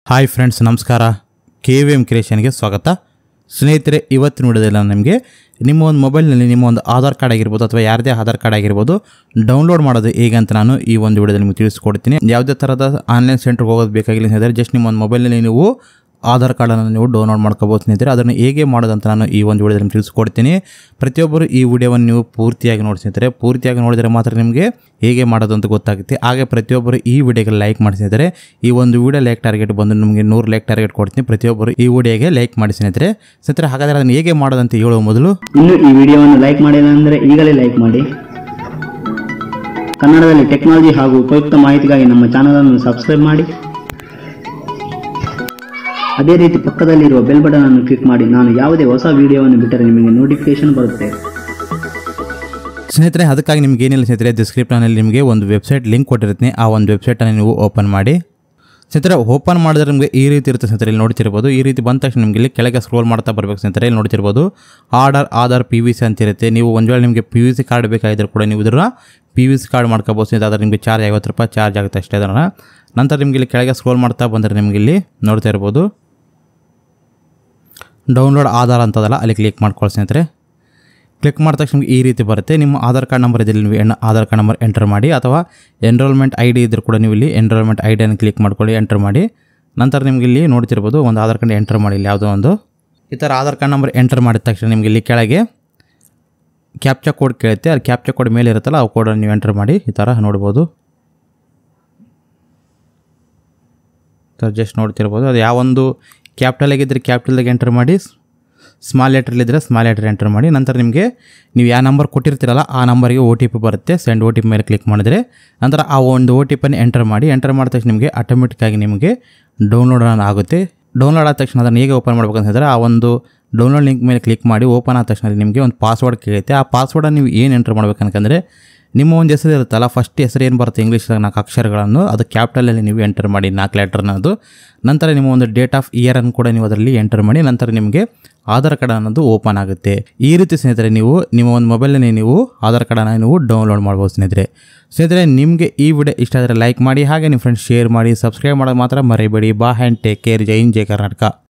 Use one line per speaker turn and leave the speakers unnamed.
hi friends ನಮಸ್ಕಾರ K V M ಕ್ರಿಯೇಷನ್ಗೆ ಸ್ವಾಗತ ಸ್ನೇಹಿತರೆ ಇವತ್ತಿನ ವಿಡಿಯೋದಲ್ಲಿ ನಾನು ನಿಮಗೆ ನಿಮ್ಮ ಒಂದು ಮೊಬೈಲ್ನಲ್ಲಿ ನಿಮ್ಮ ಒಂದು ಆಧಾರ್ ಕಾರ್ಡ್ ಆಗಿರ್ಬೋದು ಅಥವಾ ಯಾರದೇ ಆಧಾರ್ ಕಾರ್ಡ್ ಆಗಿರ್ಬೋದು ಡೌನ್ಲೋಡ್ ಮಾಡೋದು ಹೇಗೆ ಅಂತ ನಾನು ಈ ಒಂದು ವಿಡಿಯೋದಲ್ಲಿ ನಿಮಗೆ ತಿಳಿಸ್ಕೊಡ್ತೀನಿ ಯಾವುದೇ ಥರದ ಆನ್ಲೈನ್ ಸೆಂಟ್ರಿಗೆ ಹೋಗೋದು ಬೇಕಾಗಿಲ್ಲ ಸ್ನೇಹಿತರೆ ಜಸ್ಟ್ ನಿಮ್ಮ ಒಂದು ಮೊಬೈಲ್ನಲ್ಲಿ ನೀವು ಆಧಾರ್ ಕಾರ್ಡನ್ನು ನೀವು ಡೌನ್ಲೋಡ್ ಮಾಡ್ಕೋಬೋದು ಸ್ನೇಹಿತರೆ ಅದನ್ನು ಹೇಗೆ ಮಾಡೋದಂತ ನಾನು ಈ ಒಂದು ವಿಡಿಯೋದಲ್ಲಿ ನಿಮ್ಗೆ ತಿಳಿಸ್ಕೊಡ್ತೀನಿ ಪ್ರತಿಯೊಬ್ಬರು ಈ ವಿಡಿಯೋವನ್ನು ನೀವು ಪೂರ್ತಿಯಾಗಿ ನೋಡಿ ಸ್ನೇಹಿತರೆ ಪೂರ್ತಿಯಾಗಿ ನೋಡಿದರೆ ಮಾತ್ರ ನಿಮಗೆ ಹೇಗೆ ಮಾಡೋದು ಅಂತ ಗೊತ್ತಾಗುತ್ತೆ ಹಾಗೆ ಪ್ರತಿಯೊಬ್ಬರು ಈ ವಿಡಿಯೋಗೆ ಲೈಕ್ ಮಾಡಿ ಸ್ನೇಹಿತರೆ ಈ ಒಂದು ವಿಡಿಯೋ ಲೈಕ್ ಟಾರ್ಗೆಟ್ ಬಂದು ನಿಮಗೆ ನೂರು ಲೈಕ್ ಟಾರ್ಗೆಟ್ ಕೊಡ್ತೀನಿ ಪ್ರತಿಯೊಬ್ಬರು ಈ ವಿಡಿಯೋಗೆ ಲೈಕ್ ಮಾಡಿ ಸ್ನೇಹಿತರೆ ಸ್ನೇಹಿತರೆ ಹಾಗಾದರೆ ಅದನ್ನು ಹೇಗೆ ಮಾಡೋದಂತ ಹೇಳುವ ಮೊದಲು
ಇನ್ನು ಈ ವಿಡಿಯೋವನ್ನು ಲೈಕ್ ಮಾಡಿಲ್ಲ ಅಂದರೆ ಈಗಲೇ ಲೈಕ್ ಮಾಡಿ ಕನ್ನಡದಲ್ಲಿ ಟೆಕ್ನಾಲಜಿ ಹಾಗೂ ಉಪಯುಕ್ತ ಮಾಹಿತಿಗಾಗಿ ನಮ್ಮ ಚಾನಲ್ ಅನ್ನು ಸಬ್ಸ್ಕ್ರೈಬ್ ಮಾಡಿ ಅದೇ ರೀತಿ ಪಕ್ಕದಲ್ಲಿರುವ ಬೆಲ್ ಬಟನ್ ಅನ್ನು ಕ್ಲಿಕ್ ಮಾಡಿ ನಾನು ಯಾವುದೇ ಹೊಸ ವಿಡಿಯೋವನ್ನು ಬಿಟ್ಟರೆ ನಿಮಗೆ ನೋಟಿಫಿಕೇಶನ್ ಬರುತ್ತೆ
ಸ್ನೇಹಿತರೆ ಅದಕ್ಕಾಗಿ ನಿಮ್ಗೆ ಏನಿಲ್ಲ ಸ್ನೇಹಿತರೆ ಡಿಸ್ಕ್ರಿಪ್ಷನಲ್ಲಿ ನಿಮಗೆ ಒಂದು ವೆಬ್ಸೈಟ್ ಲಿಂಕ್ ಕೊಟ್ಟಿರ್ತೀನಿ ಆ ಒಂದು ವೆಬ್ಸೈಟನ್ನು ನೀವು ಓಪನ್ ಮಾಡಿ ಸ್ನೇಹಿತರೆ ಓಪನ್ ಮಾಡಿದ್ರೆ ನಿಮಗೆ ಈ ರೀತಿ ಇರುತ್ತೆ ಸ್ನೇಹಿತರೆ ಇಲ್ಲಿ ನೋಡ್ತಿರ್ಬೋದು ಈ ರೀತಿ ಬಂದ ತಕ್ಷಣ ನಿಮಗೆ ಇಲ್ಲಿ ಕೆಳಗೆ ಸ್ಕ್ರೋಲ್ ಮಾಡ್ತಾ ಬರ್ಬೇಕು ಸ್ನೇಹಿತರೆ ಇಲ್ಲಿ ನೋಡ್ತಿರ್ಬೋದು order Aadhaar P V C ಅಂತ ಇರುತ್ತೆ ನೀವು ಒಂದು ವೇಳೆ ನಿಮಗೆ ಪಿ ವಿ ಸಿ ಕಾರ್ಡ್ ಬೇಕಾಗಿದ್ದರೂ ಕೂಡ ನೀವು ಇದರ ಪಿ ವಿ ಸಿ ಕಾರ್ಡ್ ಮಾಡ್ಕೋಬೋದು ಸ್ನೇಹಿತರೆ ಆದರೆ ನಿಮಗೆ ಚಾರ್ಜ್ ಐವತ್ತು ರೂಪಾಯಿ ಚಾರ್ಜ್ ಆಗುತ್ತೆ ಅಷ್ಟೇ ಅದನ್ನು ನಂತರ ನಿಮಗೆ ಇಲ್ಲಿ ಕೆಳಗೆ ಸ್ಕ್ರೋಲ್ ಮಾಡ್ತಾ ಬಂದರೆ ನಿಮಗೆ ಇಲ್ಲಿ ನೋಡ್ತಾ ಇರ್ಬೋದು ಡೌನ್ಲೋಡ್ ಆಧಾರ್ ಅಂತದಲ್ಲ ಅಲ್ಲಿ ಕ್ಲಿಕ್ ಮಾಡ್ಕೊಳ್ಳಿ ಸ್ನೇಹಿತರೆ ಕ್ಲಿಕ್ ಮಾಡಿದ ತಕ್ಷಣ ನಿಮ್ಗೆ ಈ ರೀತಿ ಬರುತ್ತೆ ನಿಮ್ಮ ಆಧಾರ್ ಕಾರ್ಡ್ ನಂಬರ್ ಇದ್ದಲ್ಲಿ ನೀವು ಎನ್ ಆಧಾರ್ ಕಾರ್ಡ್ ನಂಬರ್ ಎಂಟರ್ ಮಾಡಿ ಅಥವಾ ಎನ್ರೋಲ್ಮೆಂಟ್ ಐ ಡಿ ಇದ್ರೂ ಕೂಡ ನೀವು ಇಲ್ಲಿ ಎನ್ರೋಲ್ಮೆಂಟ್ ಐ ಡಿಯನ್ನು ಕ್ಲಿಕ್ ಮಾಡ್ಕೊಳ್ಳಿ ಎಂಟರ್ ಮಾಡಿ ನಂತರ ನಿಮ್ಗೆ ಇಲ್ಲಿ ನೋಡ್ತಿರ್ಬೋದು ಒಂದು ಆಧಾರ್ ಕಾರ್ಡ್ ಎಂಟರ್ ಮಾಡಿ ಇಲ್ಲಿ ಯಾವುದೋ ಒಂದು ಈ ಥರ ಆಧಾರ್ ಕಾರ್ಡ್ ನಂಬರ್ ಎಂಟರ್ ಮಾಡಿದ ತಕ್ಷಣ ನಿಮಗೆ ಇಲ್ಲಿ ಕೆಳಗೆ ಕ್ಯಾಪ್ಚಾ ಕೋಡ್ ಕೇಳುತ್ತೆ ಅದು ಕ್ಯಾಪ್ಚಾ ಕೋಡ್ ಮೇಲೆ ಇರುತ್ತಲ್ಲ ಆ ಕೋಡನ್ನು ನೀವು ಎಂಟರ್ ಮಾಡಿ ಈ ಥರ ನೋಡ್ಬೋದು ಥರ ಜಸ್ಟ್ ನೋಡ್ತಿರ್ಬೋದು ಅದು ಯಾವೊಂದು ಕ್ಯಾಪಿಟಲ್ ಆಗಿದ್ದರೆ ಕ್ಯಾಪಿಟಲ್ದಾಗ ಎಂಟರ್ ಮಾಡಿ ಸ್ಮಾಲ್ ಲೆಟ್ರಲ್ಲಿದ್ದರೆ ಸ್ಮಾಲ್ ಲೆಟರ್ ಎಂಟರ್ ಮಾಡಿ ನಂತರ ನಿಮಗೆ ನೀವು ಯಾವ ನಂಬರ್ ಕೊಟ್ಟಿರ್ತೀರಲ್ಲ ಆ ನಂಬರ್ಗೆ ಒ ಟಿ ಪಿ ಬರುತ್ತೆ ಸೆಂಡ್ ಒ ಟಿ ಪಿ ಮೇಲೆ ಕ್ಲಿಕ್ ಮಾಡಿದರೆ ನಂತರ ಆ ಒಂದು ಒ ಟಿ ಪಿಯನ್ನು ಎಂಟರ್ ಮಾಡಿ ಎಂಟರ್ ಮಾಡಿದ ತಕ್ಷಣ ನಿಮಗೆ ಆಟೋಮೆಟಿಕ್ಕಾಗಿ ನಿಮಗೆ ಡೌನ್ಲೋಡ್ ಆಗುತ್ತೆ ಡೌನ್ಲೋಡ್ ಆದ ತಕ್ಷಣ ಅದನ್ನು ಹೇಗೆ ಓಪನ್ ಮಾಡ್ಬೇಕಂತಂದರೆ ಆ ಒಂದು ಡೌನ್ಲೋಡ್ ಲಿಂಕ್ ಮೇಲೆ ಕ್ಲಿಕ್ ಮಾಡಿ ಓಪನ್ ಆದ ತಕ್ಷಣ ನಿಮಗೆ ಒಂದು ಪಾಸ್ವರ್ಡ್ ಕೇಳುತ್ತೆ ಆ ಪಾಸ್ವರ್ಡನ್ನು ನೀವು ಏನು ಎಂಟರ್ ಮಾಡ್ಬೇಕಂತಂದರೆ ನಿಮ್ಮ ಒಂದು ಹೆಸರು ಇರುತ್ತಲ್ಲ ಫಸ್ಟ್ ಹೆಸರು ಏನು ಬರುತ್ತೆ ಇಂಗ್ಲೀಷ್ದಾಗ ನಾಲ್ಕು ಅಕ್ಷರಗಳನ್ನು ಅದು ಕ್ಯಾಪಿಟಲಲ್ಲಿ ನೀವು ಎಂಟರ್ ಮಾಡಿ ನಾಲ್ಕು ಲೆಟರ್ನ ಅದು ನಂತರ ನಿಮ್ಮ ಒಂದು ಡೇಟ್ ಆಫ್ ಇಯರನ್ನು ಕೂಡ ನೀವು ಅದರಲ್ಲಿ ಎಂಟರ್ ಮಾಡಿ ನಂತರ ನಿಮಗೆ ಆಧಾರ್ ಕಾರ್ಡ್ ಅನ್ನೋದು ಓಪನ್ ಆಗುತ್ತೆ ಈ ರೀತಿ ಸ್ನೇಹಿತರೆ ನೀವು ನಿಮ್ಮ ಒಂದು ಮೊಬೈಲಲ್ಲಿ ನೀವು ಆಧಾರ್ ಕಾರ್ಡನ್ನು ನೀವು ಡೌನ್ಲೋಡ್ ಮಾಡ್ಬೋದು ಸ್ನೇಹಿತರೆ ಸ್ನೇಹಿತರೆ ನಿಮಗೆ ಈ ವಿಡಿಯೋ ಇಷ್ಟ ಆದರೆ ಲೈಕ್ ಮಾಡಿ ಹಾಗೆ ನಿಮ್ಮ ಫ್ರೆಂಡ್ಸ್ ಶೇರ್ ಮಾಡಿ ಸಬ್ಸ್ಕ್ರೈಬ್ ಮಾಡೋದು ಮಾತ್ರ ಮರಿಬೇಡಿ ಬಾ ಹ್ಯಾಂಡ್ ಟೇಕ್ ಕೇರ್ ಜೈ ಹಿಂದ್ ಜೈ ಕರ್ನಾಟಕ